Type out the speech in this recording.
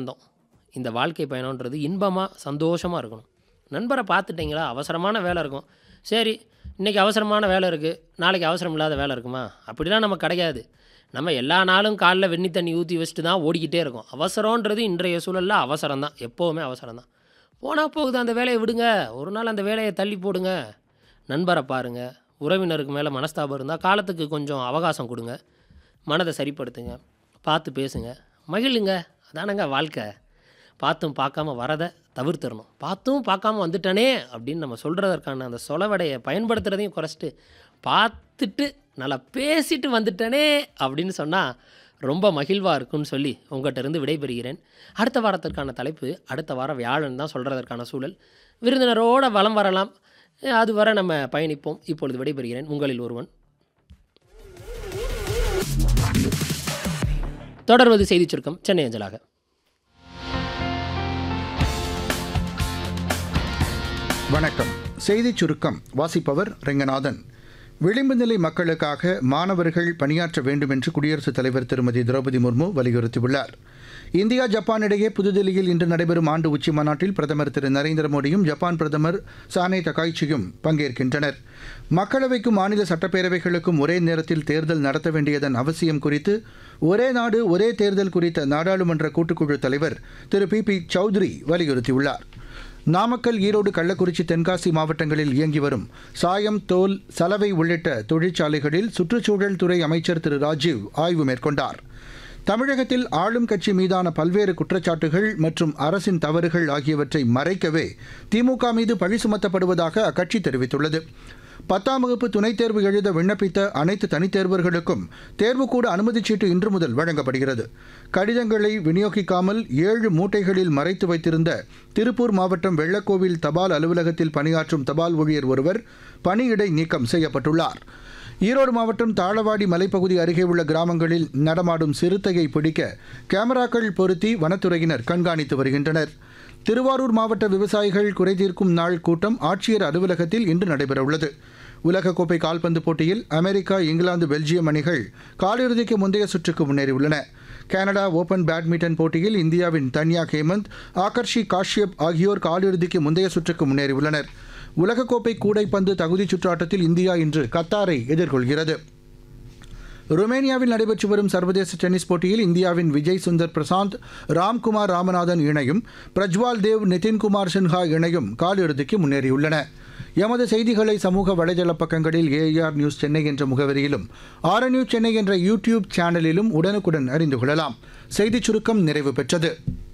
வந்தோம் இந்த வாழ்க்கை பயணன்றது இன்பமாக சந்தோஷமாக இருக்கணும் நண்பரை பார்த்துட்டிங்களா அவசரமான வேலை இருக்கும் சரி இன்றைக்கி அவசரமான வேலை இருக்குது நாளைக்கு அவசரம் இல்லாத வேலை இருக்குமா அப்படிலாம் நமக்கு கிடையாது நம்ம எல்லா நாளும் காலைல வெண்ணி தண்ணி ஊற்றி வச்சுட்டு தான் ஓடிக்கிட்டே இருக்கோம் அவசரன்றது இன்றைய சூழலில் அவசரம் தான் எப்போவுமே அவசரம் தான் போனால் போகுது அந்த வேலையை விடுங்க ஒரு நாள் அந்த வேலையை தள்ளி போடுங்க நண்பரை பாருங்கள் உறவினருக்கு மேலே மனஸ்தாபம் இருந்தால் காலத்துக்கு கொஞ்சம் அவகாசம் கொடுங்க மனதை சரிப்படுத்துங்க பார்த்து பேசுங்க மகிழுங்க அதானங்க வாழ்க்கை பார்த்தும் பார்க்காம வரதை தவிர்த்திடணும் பார்த்தும் பார்க்காம வந்துட்டானே அப்படின்னு நம்ம சொல்கிறதற்கான அந்த சொலவடையை பயன்படுத்துகிறதையும் குறைச்சிட்டு பார்த்துட்டு நல்லா பேசிட்டு வந்துட்டனே அப்படின்னு சொன்னால் ரொம்ப மகிழ்வாக இருக்கும்னு சொல்லி உங்கள்கிட்ட இருந்து விடைபெறுகிறேன் அடுத்த வாரத்திற்கான தலைப்பு அடுத்த வாரம் வியாழன் தான் சொல்கிறதற்கான சூழல் விருந்தினரோட வலம் வரலாம் அதுவரை நம்ம பயணிப்போம் இப்பொழுது விடைபெறுகிறேன் உங்களில் ஒருவன் தொடர்வது செய்திச் சுருக்கம் சென்னை அஞ்சலாக வணக்கம் செய்திச் சுருக்கம் வாசிப்பவர் ரெங்கநாதன் விளிம்பு நிலை மக்களுக்காக மாணவர்கள் பணியாற்ற வேண்டும் என்று குடியரசுத் தலைவர் திருமதி திரௌபதி முர்மு வலியுறுத்தியுள்ளார் இந்தியா ஜப்பான் இடையே புதுதில்லியில் இன்று நடைபெறும் ஆண்டு உச்சி மாநாட்டில் பிரதமர் திரு நரேந்திர மோடியும் ஜப்பான் பிரதமர் சானே தகாய்ச்சியும் பங்கேற்கின்றனர் மக்களவைக்கும் மாநில சட்டப்பேரவைகளுக்கும் ஒரே நேரத்தில் தேர்தல் நடத்த வேண்டியதன் அவசியம் குறித்து ஒரே நாடு ஒரே தேர்தல் குறித்த நாடாளுமன்ற கூட்டுக்குழு தலைவர் திரு பி பி சௌத்ரி வலியுறுத்தியுள்ளார் நாமக்கல் ஈரோடு கள்ளக்குறிச்சி தென்காசி மாவட்டங்களில் இயங்கி வரும் சாயம் தோல் சலவை உள்ளிட்ட தொழிற்சாலைகளில் சுற்றுச்சூழல் துறை அமைச்சர் திரு ராஜீவ் ஆய்வு மேற்கொண்டார் தமிழகத்தில் ஆளும் கட்சி மீதான பல்வேறு குற்றச்சாட்டுகள் மற்றும் அரசின் தவறுகள் ஆகியவற்றை மறைக்கவே திமுக மீது பழி சுமத்தப்படுவதாக அக்கட்சி தெரிவித்துள்ளது பத்தாம் வகுப்பு துணைத் தேர்வு எழுத விண்ணப்பித்த அனைத்து தனித் தேர்வர்களுக்கும் தேர்வுக்கூட அனுமதிச் சீட்டு இன்று முதல் வழங்கப்படுகிறது கடிதங்களை விநியோகிக்காமல் ஏழு மூட்டைகளில் மறைத்து வைத்திருந்த திருப்பூர் மாவட்டம் வெள்ளக்கோவில் தபால் அலுவலகத்தில் பணியாற்றும் தபால் ஊழியர் ஒருவர் பணியிடை நீக்கம் செய்யப்பட்டுள்ளார் ஈரோடு மாவட்டம் தாளவாடி மலைப்பகுதி அருகே உள்ள கிராமங்களில் நடமாடும் சிறுத்தையை பிடிக்க கேமராக்கள் பொருத்தி வனத்துறையினர் கண்காணித்து வருகின்றனர் திருவாரூர் மாவட்ட விவசாயிகள் குறைதீர்க்கும் நாள் கூட்டம் ஆட்சியர் அலுவலகத்தில் இன்று நடைபெறவுள்ளது உலகக்கோப்பை கால்பந்து போட்டியில் அமெரிக்கா இங்கிலாந்து பெல்ஜியம் அணிகள் காலிறுதிக்கு முந்தைய சுற்றுக்கு முன்னேறியுள்ளன கனடா ஓபன் பேட்மிண்டன் போட்டியில் இந்தியாவின் தன்யா ஹேமந்த் ஆகர்ஷி காஷ்யப் ஆகியோர் காலிறுதிக்கு முந்தைய சுற்றுக்கு முன்னேறியுள்ளனர் உலகக்கோப்பை கூடைப்பந்து தகுதிச் சுற்றாட்டத்தில் இந்தியா இன்று கத்தாரை எதிர்கொள்கிறது ருமேனியாவில் நடைபெற்று வரும் சர்வதேச டென்னிஸ் போட்டியில் இந்தியாவின் விஜய் சுந்தர் பிரசாந்த் ராம்குமார் ராமநாதன் இணையும் பிரஜ்வால் தேவ் நிதின்குமார் சின்ஹா இணையும் காலிறுதிக்கு முன்னேறியுள்ளன எமது செய்திகளை சமூக வலைதள பக்கங்களில் ஏஆர் நியூஸ் சென்னை என்ற முகவரியிலும் ஆர் நியூஸ் சென்னை என்ற யூடியூப் சேனலிலும் உடனுக்குடன் அறிந்து கொள்ளலாம் செய்திச் சுருக்கம் நிறைவு பெற்றது